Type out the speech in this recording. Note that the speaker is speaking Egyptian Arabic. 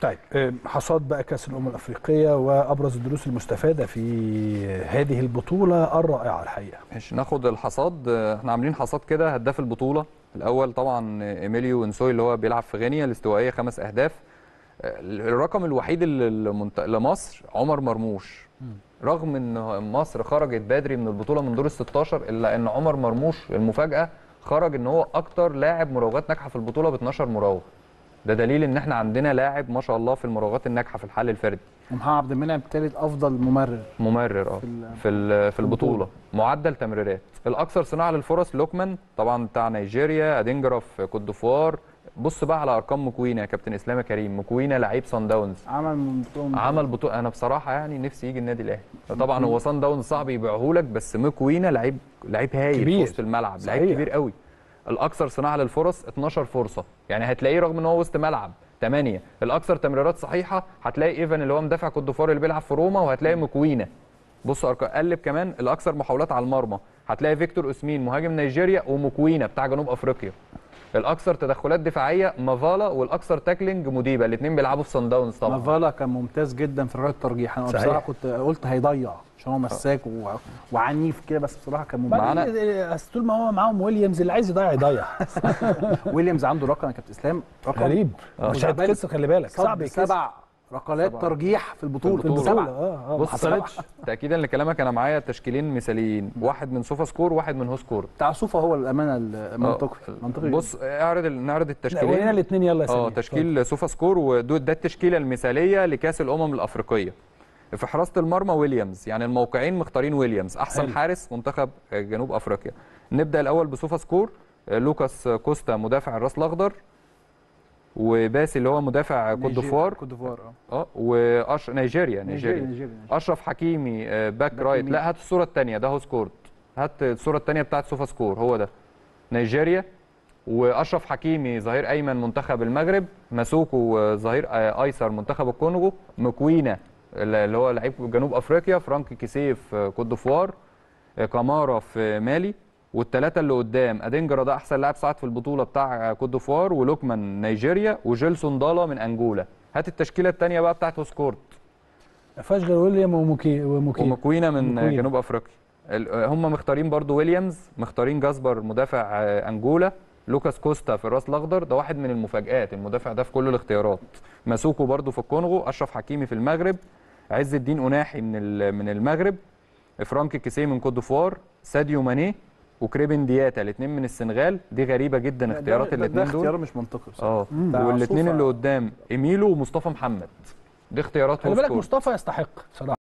طيب آه، حصاد بقى كاس الامم الافريقيه وابرز الدروس المستفاده في هذه البطوله الرائعه الحقيقه ماشي ناخد الحصاد آه، احنا عاملين حصاد كده هداف البطوله الاول طبعا آه، ايميليو انسوي اللي هو بيلعب في غينيا الاستوائيه خمس اهداف آه، الرقم الوحيد اللي المنت- لمصر عمر مرموش رغم ان مصر خرجت بدري من البطوله من دور ال 16 الا ان عمر مرموش المفاجاه خرج ان هو اكتر لاعب مراوغات ناجحه في البطوله ب 12 مراوغه ده دليل ان احنا عندنا لاعب ما شاء الله في المراوغات الناجحه في الحل الفردي ومحمد عبد المنعم ثالث افضل ممرر ممرر اه في ال- في ال- في البطوله معدل تمريرات الاكثر صناعه للفرص لوكمان طبعا بتاع نيجيريا ادينجرا في كوت ديفوار بص بقى على ارقام مكوينه يا كابتن اسلام يا كريم مكوينه لعيب صن داونز عمل من بطوله عمل بطوله انا بصراحه يعني نفسي يجي النادي الاهلي طبعا هو صن داونز صعب يبيعه لك بس مكوينه لعيب لعيب هايل كبير. في وسط الملعب لعيب صحيح. كبير قوي الاكثر صناعه للفرص 12 فرصه يعني هتلاقيه رغم ان هو وسط ملعب 8 الاكثر تمريرات صحيحه هتلاقي ايفان اللي هو مدافع كوت ديفوار اللي بيلعب في روما وهتلاقي مكوينه بص ارقام قلب كمان الاكثر محاولات على المرمى هتلاقي فيكتور اوسمين مهاجم نيجيريا ومكوينه بتاع جنوب افريقيا الاكثر تدخلات دفاعيه مافالا والاكثر تاكلينج موديبا الاثنين بيلعبوا في صن داونز طبعا مافالا كان ممتاز جدا في ركله الترجيح انا صحيح. بصراحه كنت قلت هيضيع عشان هو مساك و... وعنيف كده بس بصراحه كان ممتاز معانا- بعدين أصل طول ما هو معاهم ويليامز اللي عايز يضيع يضيع ويليامز عنده رقم يا كابتن اسلام رقم غريب مش خد بالك. هيتكسر خلي بالك صعب صعب يتكسر سبع ركلات سبعة. ترجيح في البطوله في البطولة. سبعة. اه اه ما بص حصلتش تاكيدا لكلامك انا معايا تشكيلين مثاليين واحد من سوفا سكور واحد من هو سكور بتاع سوفا هو الامانه المنطقي منطقي بص اعرض ال- نعرض لا ورينا التشكيلين الاثنين يلا يا اه سمير. تشكيل سوفا سكور وده ده التشكيله المثاليه لكاس الامم الافريقيه في حراسه المرمى ويليامز يعني الموقعين مختارين ويليامز احسن حلو. حارس منتخب جنوب افريقيا نبدا الاول بسوفا سكور لوكاس كوستا مدافع الراس الاخضر وباسي اللي هو مدافع كوت نيجيريا- ديفوار كوت ديفوار اه اه وأش... نيجيريا نيجيريا نيجيريا نيجيريا اشرف حكيمي آه، باك باك رايت يمين. لا هات الصوره الثانيه ده هو سكورت هات الصوره الثانيه بتاعت سوفا سكور هو ده نيجيريا واشرف حكيمي ظهير ايمن منتخب المغرب مسوكو آه، ظهير آه، ايسر منتخب الكونغو مكوينا اللي هو لعيب جنوب افريقيا فرانك كيسيه في كوت ديفوار آه، كامارا في مالي والثلاثه اللي قدام ادينجرا ده احسن لاعب صعد في البطوله بتاع كوت ديفوار ولوكمان نيجيريا وجيلسون دالا من انجولا هات التشكيله الثانيه بقى بتاعت سكورت ما فيهاش غير ويليام وموكي وموكي ومكوينه من مكوينة. جنوب افريقيا ال- هم مختارين برضو ويليامز مختارين جاسبر مدافع آه، انجولا لوكاس كوستا في الراس الاخضر ده واحد من المفاجآت المدافع ده في كل الاختيارات مسوكو برضو في الكونغو اشرف حكيمي في المغرب عز الدين اناحي من ال- من المغرب فرانك كيسيه من كوت ديفوار ساديو ماني وكريبن دياتا الاثنين من السنغال دي غريبه جدا ده- اختيارات ده- ده الاثنين دول اختيار مش منطقي بصراحه اه ده والاثنين صوفا. اللي قدام ايميلو ومصطفى محمد دي اختيارات خلي هو بالك سكور. مصطفى يستحق بصراحه